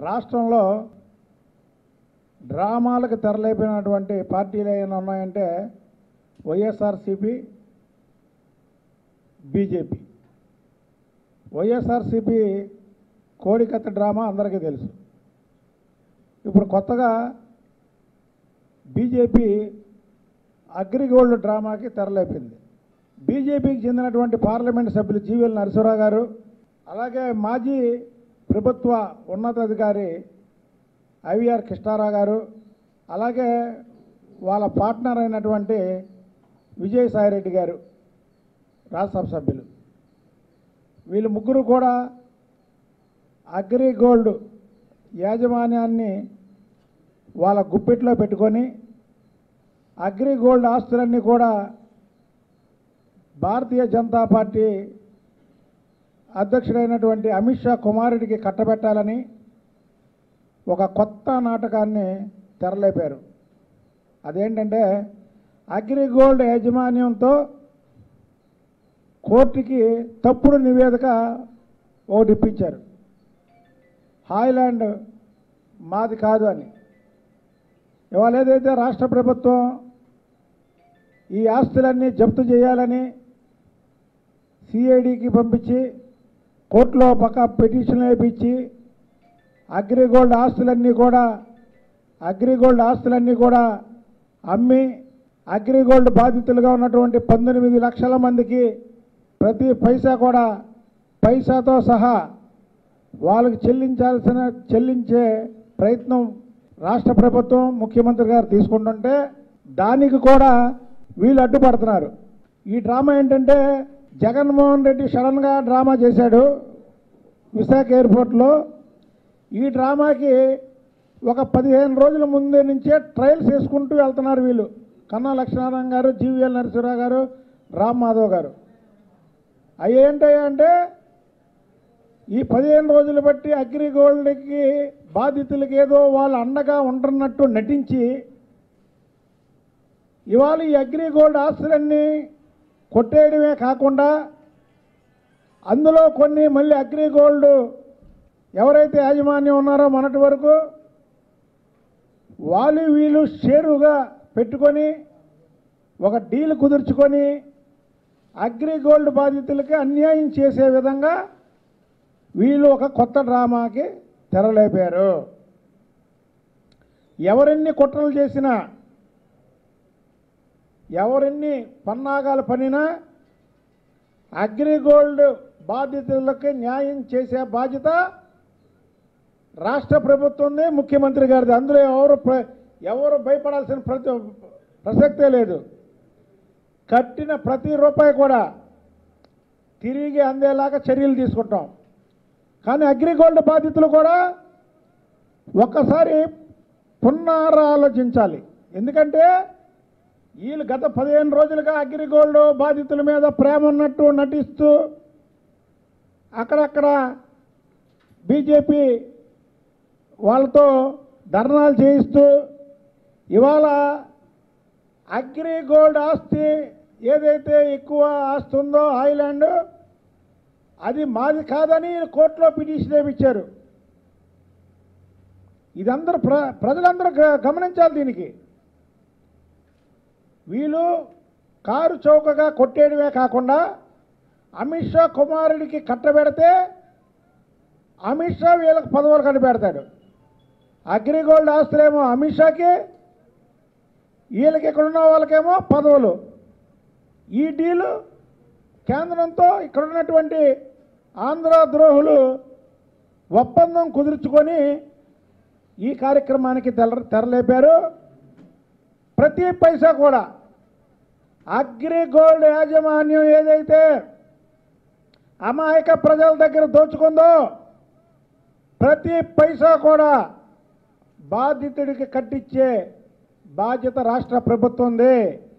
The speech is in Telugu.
రాష్ట్రంలో డ్రామాలకు తెరలేపినటువంటి పార్టీలు ఏమైనా ఉన్నాయంటే వైఎస్ఆర్సిపి బీజేపీ వైఎస్ఆర్సిపి కోడికత్త డ్రామా అందరికీ తెలుసు ఇప్పుడు కొత్తగా బీజేపీ అగ్రిగోల్డ్ డ్రామాకి తెరలేపింది బీజేపీకి చెందినటువంటి పార్లమెంట్ సభ్యులు జీవీఎల్ నరసింహరావు గారు అలాగే మాజీ ప్రభుత్వ ఉన్నతాధికారి ఐవీఆర్ కృష్ణారావు గారు అలాగే వాళ్ళ పార్ట్నర్ అయినటువంటి విజయసాయిరెడ్డి గారు రాజ్యసభ సభ్యులు వీళ్ళు ముగ్గురు కూడా అగ్రిగోల్డ్ యాజమాన్యాన్ని వాళ్ళ గుప్పిట్లో పెట్టుకొని అగ్రిగోల్డ్ ఆస్తులన్నీ కూడా భారతీయ జనతా పార్టీ అధ్యక్షుడైనటువంటి అమిత్ షా కుమారుడికి కట్టబెట్టాలని ఒక కొత్త నాటకాన్ని తెరలేపారు అదేంటంటే అగ్రిగోల్డ్ యాజమాన్యంతో కోర్టుకి తప్పుడు నివేదిక ఒకటి ఇప్పించారు హాయ్లాండ్ మాది కాదు అని ఇవాళ ఏదైతే రాష్ట్ర ప్రభుత్వం ఈ ఆస్తులన్నీ జప్తు చేయాలని సిఐడికి పంపించి కోర్టులో పక్క పిటిషన్ వేయించి అగ్రిగోల్డ్ ఆస్తులన్నీ కూడా అగ్రిగోల్డ్ ఆస్తులన్నీ కూడా అమ్మి అగ్రిగోల్డ్ బాధితులుగా ఉన్నటువంటి పంతొమ్మిది లక్షల మందికి ప్రతి పైసా కూడా పైసాతో సహా వాళ్ళకి చెల్లించాల్సిన చెల్లించే ప్రయత్నం రాష్ట్ర ప్రభుత్వం ముఖ్యమంత్రి గారు తీసుకుంటుంటే దానికి కూడా వీళ్ళు అడ్డుపడుతున్నారు ఈ డ్రామా ఏంటంటే జగన్మోహన్ రెడ్డి సడన్గా డ్రామా చేశాడు విశాఖ ఎయిర్పోర్ట్లో ఈ డ్రామాకి ఒక పదిహేను రోజుల ముందే నుంచే ట్రయల్స్ వేసుకుంటూ వెళ్తున్నారు వీళ్ళు కన్నా లక్ష్మీనారాయణ గారు జీవీఎల్ నరసింహరావు గారు రామ్ మాధవ్ గారు అవి ఏంటయ్యా అంటే ఈ పదిహేను రోజులు బట్టి అగ్రిగోల్డ్కి బాధితులకి ఏదో వాళ్ళు అండగా ఉంటున్నట్టు నటించి ఇవాళ ఈ అగ్రిగోల్డ్ ఆస్తులన్నీ కొట్టేయడమే కాకుండా అందులో కొన్ని మళ్ళీ అగ్రిగోల్డ్ ఎవరైతే యాజమాన్యం ఉన్నారో మొన్నటి వరకు వాళ్ళు వీళ్ళు షేరుగా పెట్టుకొని ఒక డీల్ కుదుర్చుకొని అగ్రిగోల్డ్ బాధితులకి అన్యాయం చేసే విధంగా వీళ్ళు ఒక కొత్త డ్రామాకి తెరలేపారు ఎవరెన్ని కుట్రలు చేసినా ఎవరెన్ని పన్నాగాలు పనినా అగ్రిగోల్డ్ బాధితులకి న్యాయం చేసే బాధ్యత రాష్ట్ర ప్రభుత్వందే ముఖ్యమంత్రి గారిది అందులో ఎవరు ప్ర- ఎవరు భయపడాల్సిన ప్రతి ప్రసక్తే లేదు కట్టిన ప్రతి రూపాయి కూడా తిరిగి అందేలాగా చర్యలు తీసుకుంటాం కానీ అగ్రిగోల్డ్ బాధితులు కూడా ఒక్కసారి పునరాలోచించాలి ఎందుకంటే వీళ్ళు గత పదిహేను రోజులుగా అగ్రిగోల్డ్ బాధితుల మీద ప్రేమ ఉన్నట్టు నటిస్తూ అక్కడక్కడ బీజేపీ వాళ్ళతో ధర్నాలు చేయిస్తూ ఇవాళ అగ్రిగోల్డ్ ఆస్తి ఏదైతే ఎక్కువ ఆస్తి ఉందో ఐలాండ్ అది మాది కాదని కోర్టులో పిటిషన్ వేయించారు ఇదందరూ ప్ర ప్రజలందరూ గ- గమనించాలి దీనికి వీళ్ళు కారు చౌకగా కొట్టేయడమే కాకుండా అమిత్ షా కుమారుడికి కట్టబెడితే అమిత్ షా వీళ్ళకి పదవులు కనిపెడతాడు అగ్రిగోల్డ్ ఆస్తులేమో అమిత్ షాకి వీళ్ళకి ఇక్కడ ఉన్న వాళ్ళకేమో పదవులు ఈ డీలు కేంద్రంతో ఇక్కడ ఉన్నటువంటి ఆంధ్ర ద్రోహులు ఒప్పందం కుదుర్చుకొని ఈ కార్యక్రమానికి తెర తెరలేపారు ప్రతి పైసా కూడా అగ్రిగోల్డ్ యాజమాన్యం ఏదైతే అమాయక ప్రజల దగ్గర దోచుకుందో ప్రతి పైసా కూడా బాధితుడికి కట్టించే బాధ్యత రాష్ట్ర ప్రభుత్వంది